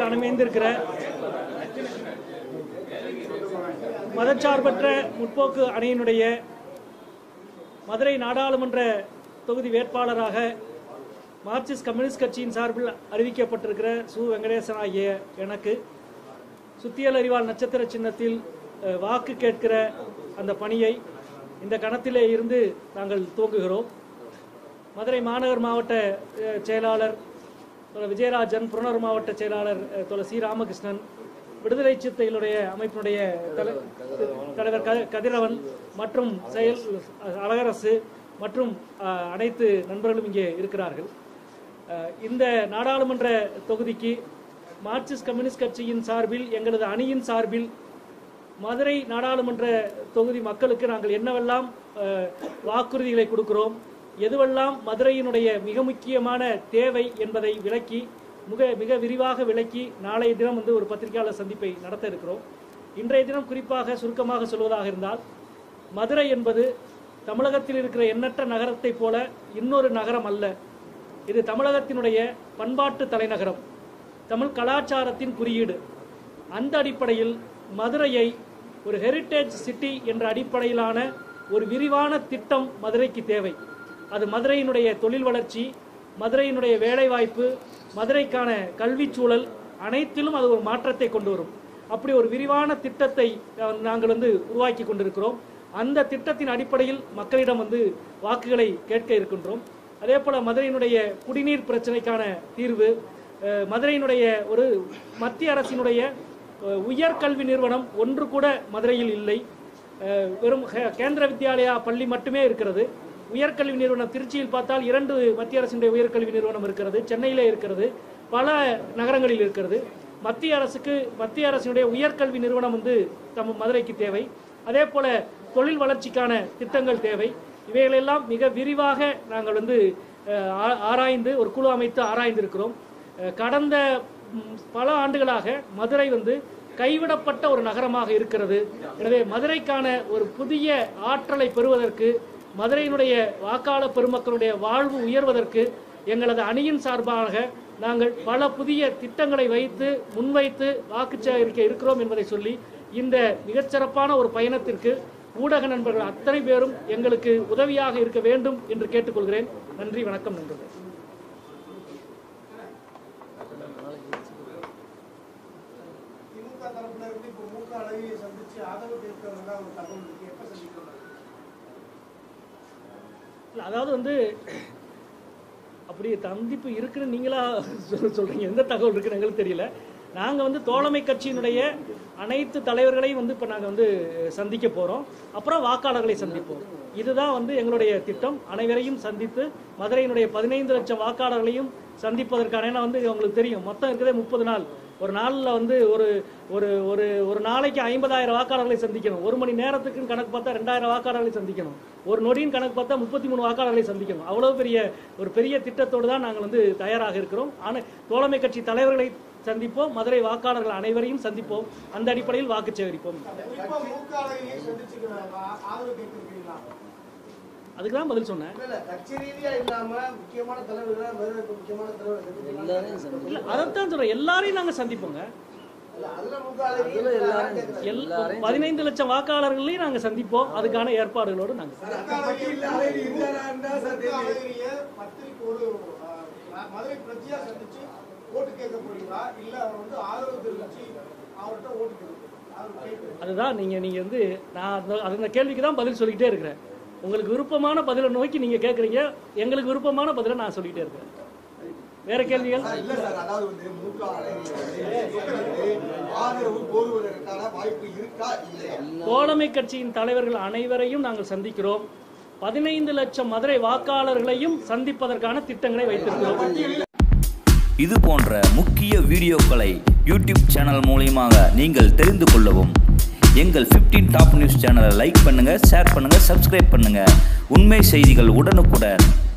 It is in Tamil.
அமைந்திருக்கிற மதச்சார்பற்ற முற்போக்கு அணியினுடைய மதுரை நாடாளுமன்ற தொகுதி வேட்பாளராக மார்க்சிஸ்ட் கம்யூனிஸ்ட் கட்சியின் சார்பில் அறிவிக்கப்பட்டிருக்கிற சு வெங்கடேசன் ஆகிய எனக்கு சுத்தியல் அறிவால் நட்சத்திர சின்னத்தில் அஹ், வாக்கு கேட்கிற அந்த பணியை இந்த கணத்திலே இருந்து நாங்கள் துவங்குகிறோம் மதுரை மாநகர் மாவட்ட அஹ், செயலாளர் தோழர் விஜயராஜன் புறநகர் மாவட்ட செயலாளர் அஹ், தோழர் சி ராமகிருஷ்ணன் விடுதலை சித்தைகளுடைய அமைப்பினுடைய தலை- தலைவர் க- கதிரவன் மற்றும் செயல் அழகரசு மற்றும் அஹ், அனைத்து நண்பர்களும் இங்கே இருக்கிறார்கள் அஹ், இந்த நாடாளுமன்ற தொகுதிக்கு மார்க்சிஸ்ட் கம்யூனிஸ்ட் கட்சியின் சார்பில் எங்களது அணியின் சார்பில் மதுரை நாடாளுமன்ற தொகுதி மக்களுக்கு நாங்கள் என்னவெல்லாம் அஹ், வாக்குறுதிகளை கொடுக்கிறோம் எதுவெல்லாம் மதுரையினுடைய மிக முக்கியமான தேவை என்பதை விளக்கி மிக மிக விரிவாக விளக்கி நாளைய தினம் வந்து ஒரு பத்திரிகையாளர் சந்திப்பை நடத்த இருக்கிறோம் இன்றைய தினம் குறிப்பாக சுருக்கமாக சொல்வதாக இருந்தால் மதுரை என்பது தமிழகத்தில் இருக்கிற எண்ணற்ற நகரத்தைப் போல இன்னொரு நகரம் அல்ல இது தமிழகத்தினுடைய பண்பாட்டு தலைநகரம் தமிழ் கலாச்சாரத்தின் குறியீடு அந்த அடிப்படையில் மதுரையை ஒரு ஹெரிட்டேஜ் சிட்டி என்ற அடிப்படையிலான ஒரு விரிவான திட்டம் மதுரைக்கு தேவை அது மதுரையினுடைய தொழில் வளர்ச்சி மதுரையினுடைய வேலைவாய்ப்பு மதுரைக்கான கல்விச் சூழல் அனைத்திலும் அது ஒரு மாற்றத்தை கொண்டு வரும் அப்படி ஒரு விரிவான திட்டத்தை அஹ், நாங்கள் வந்து உருவாக்கி கொண்டிருக்கிறோம் அந்த திட்டத்தின் அடிப்படையில் மக்களிடம் வந்து வாக்குகளை கேட்க இருக்கின்றோம் அதே போல மதுரையினுடைய குடிநீர் பிரச்சனைக்கான தீர்வு அஹ், மதுரையினுடைய ஒரு மத்திய அரசினுடைய அஹ், உயர்கல்வி நிறுவனம் ஒன்று கூட மதுரையில் இல்லை அஹ், வெறும் ஹே- கேந்திர வித்யாலயா பள்ளி மட்டுமே இருக்கிறது உயர்கல்வி நிறுவனம் திருச்சியில் பார்த்தால் இரண்டு மத்திய அரசினுடைய உயர்கல்வி நிறுவனம் இருக்கிறது சென்னையிலே இருக்கிறது பல நகரங்களில் இருக்கிறது மத்திய அரசுக்கு மத்திய அரசினுடைய உயர்கல்வி நிறுவனம் வந்து தம் மதுரைக்கு தேவை அதே போல தொழில் வளர்ச்சிக்கான திட்டங்கள் தேவை இவைகளெல்லாம் மிக விரிவாக நாங்கள் வந்து அஹ், ஆ- ஆராய்ந்து ஒரு குழு அமைத்து ஆராய்ந்திருக்கிறோம் அஹ், கடந்த ம், பல ஆண்டுகளாக மதுரை வந்து கைவிடப்பட்ட ஒரு நகரமாக இருக்கிறது எனவே மதுரைக்கான ஒரு புதிய ஆற்றலை பெறுவதற்கு மதுரையினுடைய வாக்காளர் பெருமக்களுடைய வாழ்வு உயர்வதற்கு எங்களது அணியின் சார்பாக நாங்கள் பல புதிய திட்டங்களை வைத்து முன்வைத்து வாக்குச்சேகரிக்க இருக்கிறோம் என்பதை சொல்லி இந்த மிகச்சிறப்பான ஒரு பயணத்திற்கு ஊடக நண்பர்கள் அத்தனை பேரும் எங்களுக்கு உதவியாக இருக்க வேண்டும் என்று கேட்டுக்கொள்கிறேன் நன்றி வணக்கம் நண்பர்களே திமுக தரப்புல இருந்து இப்போ மூக்க அழகியை சந்திச்சு ஆதரவு கேட்கறதா ஒரு தகவல் இருக்கு எப்ப சந்திக்கிறாங்க இல்ல, அதாவது வந்து அப்படி சந்திப்பு இருக்குன்னு நீங்களா சொல்- சொல்றீங்க எந்த தகவல் இருக்குன்னு எங்களுக்கு தெரியல நாங்க வந்து தோழமை கட்சியினுடைய அனைத்து தலைவர்களையும் வந்து இப்ப நாங்க வந்து சந்திக்க போறோம் அப்புறம் வாக்காளர்களை சந்திப்போம் இதுதான் வந்து எங்களுடைய திட்டம் அனைவரையும் சந்தித்து மதுரையினுடைய பதினைந்து லட்சம் வாக்காளர்களையும் சந்திப்பதற்கான ஏன்னா வந்து உங்களுக்கு தெரியும் மொத்தம் இருக்கிறதே முப்பது நாள் ஒரு நாளில் வந்து ஒரு ஒரு ஒரு ஒரு நாளைக்கு ஐம்பதாயிரம் வாக்காளர்களை சந்திக்கணும் ஒரு மணி நேரத்துக்குன்னு கணக்கு பார்த்தா ரெண்டாயிரம் வாக்காளர்களை சந்திக்கணும் ஒரு நொடியின் கணக்கு பார்த்தா முப்பத்தி மூணு வாக்காளர்களை சந்திக்கணும் அவ்வளவு பெரிய ஒரு பெரிய திட்டத்தோடு தான் நாங்கள் வந்து தயாராக இருக்கிறோம் ஆனால் தோழமை கட்சி தலைவர்களை சந்திப்போம் மதுரை வாக்காளர்கள் அனைவரையும் சந்திப்போம் அந்த அடிப்படையில் வாக்கு சேகரிப்போம் குறிப்பா மூக்க அழகியை சந்திச்சு ஆ- ஆதரவு கேட்டிருக்கீங்களா அதுக்கு தான் பதில் சொன்னேன் இல்ல இல்ல கட்சி ரீதியா இல்லாம முக்கியமான தலைவர்களா மதுரைக்கு முக்கியமான தலைவர் சந்திக்கலாம் இல்ல அதைத்தான் சொல்றேன் எல்லாரையும் நாங்க சந்திப்போங்க இல்ல அதுல மூக்க அழகி எல் பதினைந்து லட்சம் வாக்காளர்களையும் நாங்க சந்திப்போம் அதுக்கான ஏற்பாடுகளோடு நாங்க பத்திரிக்கை ஒரு ஆ, மதுரை பிரஜையா சந்திச்சு ஓட்டு கேட்க போறீங்களா இல்ல அவர் வந்து ஆதரவு தெரிவிச்சு அவர்கிட்ட ஓட்டு கேட்க அவர் கேட்கு அதுதான் நீங்க நீங்க வந்து நான் அந்த- அந்த கேள்விக்கு தான் பதில் சொல்லிக்கிட்டே இருக்கிறேன் உங்களுக்கு விருப்பமான பதிலை நோக்கி நீங்க கேக்குறீங்க எங்களுக்கு விருப்பமான பதிலை நான் சொல்லிக்கிட்டே இருக்கிறேன் வேற கேள்விகள் இல்ல சார் அதாவது வந்து மூக்க அழகிய ஆதரவு கோருவதற்கான வாய்ப்பு இருக்கா இல்லையா தோழமை கட்சியின் தலைவர்கள் அனைவரையும் நாங்கள் சந்திக்கிறோம் பதினைந்து லட்சம் மதுரை வாக்காளர்களையும் சந்திப்பதற்கான திட்டங்களை வைத்திருக்கிறோம் இது போன்ற முக்கிய வீடியோக்களை யூடியூப் சேனல் மூலியமாக நீங்கள் தெரிந்து கொள்ளவும் எங்கள் 15 டாப் நியூஸ் சேனலை லைக் பண்ணுங்க ஷேர் பண்ணுங்க சப்ஸ்கிரைப் பண்ணுங்க உண்மை செய்திகள் உடனுக்குடன்